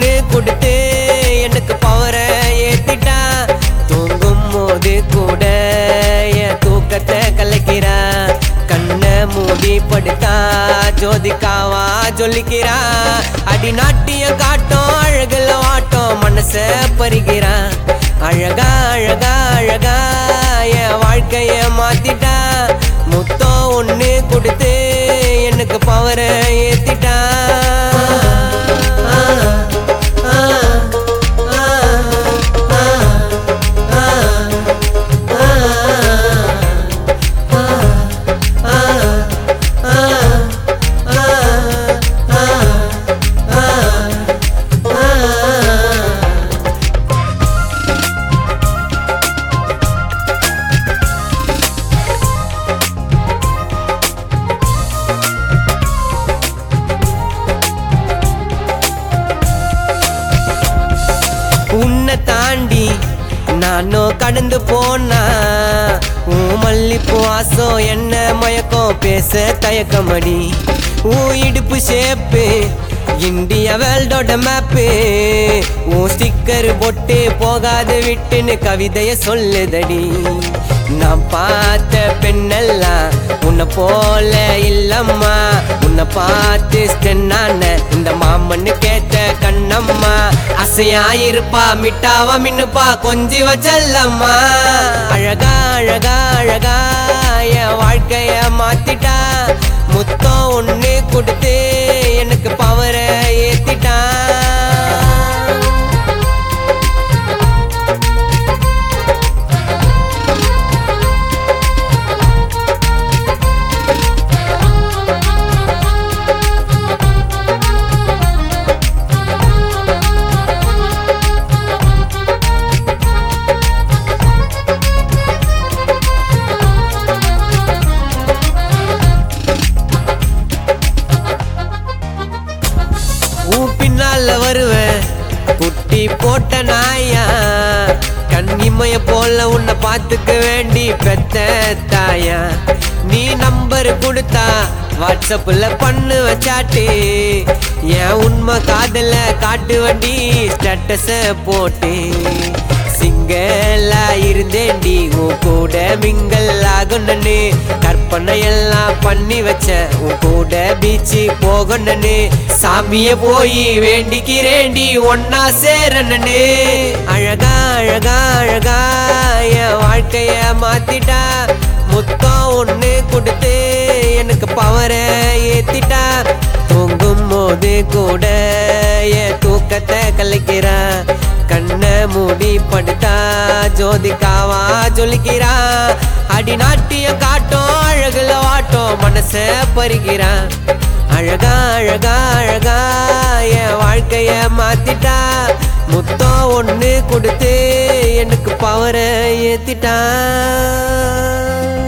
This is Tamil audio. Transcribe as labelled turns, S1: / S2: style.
S1: ஒண்ணு கொடுத்து எனக்கு பவர ஏத்திட்டா தூங்கும் போது கூட என் தூக்கத்தை கலைக்கிறா கண்ணை மூடி படுத்தா ஜோதிக்காவா ஜொலிக்கிறா அடி நாட்டிய காட்டும் அழகுல வாட்டம் மனச பறிக்கிறா அழகா அழகா அழகா என் வாழ்க்கைய மாத்திட்டா முத்தம் ஒண்ணு கொடுத்து எனக்கு பவர ஏத்திட்டா உன்னை தாண்டி நானும் கடந்து போனா உன் மல்லிப்பூ வாசம் என்ன மயக்கம் பேச தயக்கமடி உன் இடுப்பு ஷேப்பு இந்தியா வேர்ல்டோட மேப்பு உன் ஸ்டிக்கர் போட்டு போகாது விட்டுன்னு கவிதைய சொல்லுதடி நான் பார்த்த பெண்ணெல்லாம் உன்னை போல இல்லம்மா உன்னை பார்த்து ஸ்டென்னான இந்த மாமன்னு கேட்ட கண்ணம்மா அசையா இருப்பா மிட்டாவா மின்னுப்பா கொஞ்சி வச்சல்லம்மா அழகா அழகா அழகா என் வாழ்க்கைய மாத்திட்டா முத்தம் ஒண்ணு கொடுத்து எனக்கு பவர ஏத்திட்டா உன் பின்னால வருவேன் குட்டி போட்ட நாயா கண்ணிமைய போல உன்னை பார்த்துக்க வேண்டி பெத்த தாயா நீ நம்பர் கொடுத்தா வாட்ஸ்அப்ல பண்ணு வச்சாட்டு என் உண்மை காதல காட்டு வண்டி ஸ்டேட்டஸ போட்டு சிங்கலா இருந்தேன்டி உன் கூட மிங்கல் ஆகணுன்னு கற்பனை எல்லாம் பண்ணி வச்ச உன் கூட பீச்சு போகணுன்னு சாமிய போய் வேண்டிக்கிறேண்டி ஒன்னா சேரணுன்னு அழகா அழகா அழகா என் வாழ்க்கைய மாத்திட்டா முத்தம் ஒண்ணு கொடுத்து எனக்கு பவர ஏத்திட்டா தூங்கும் போது கூட என் தூக்கத்தை கலைக்கிறா கண்ணை மூடி படுத்தா ஜோதிக்காவா ஜொலிக்கிறா அடி நாட்டிய காட்டும் அழகுல வாட்டம் மனச பறிக்கிறா அழகா அழகா அழகா என் வாழ்க்கைய மாத்திட்டா முத்தம் ஒண்ணு கொடுத்து எனக்கு பவர ஏத்திட்டா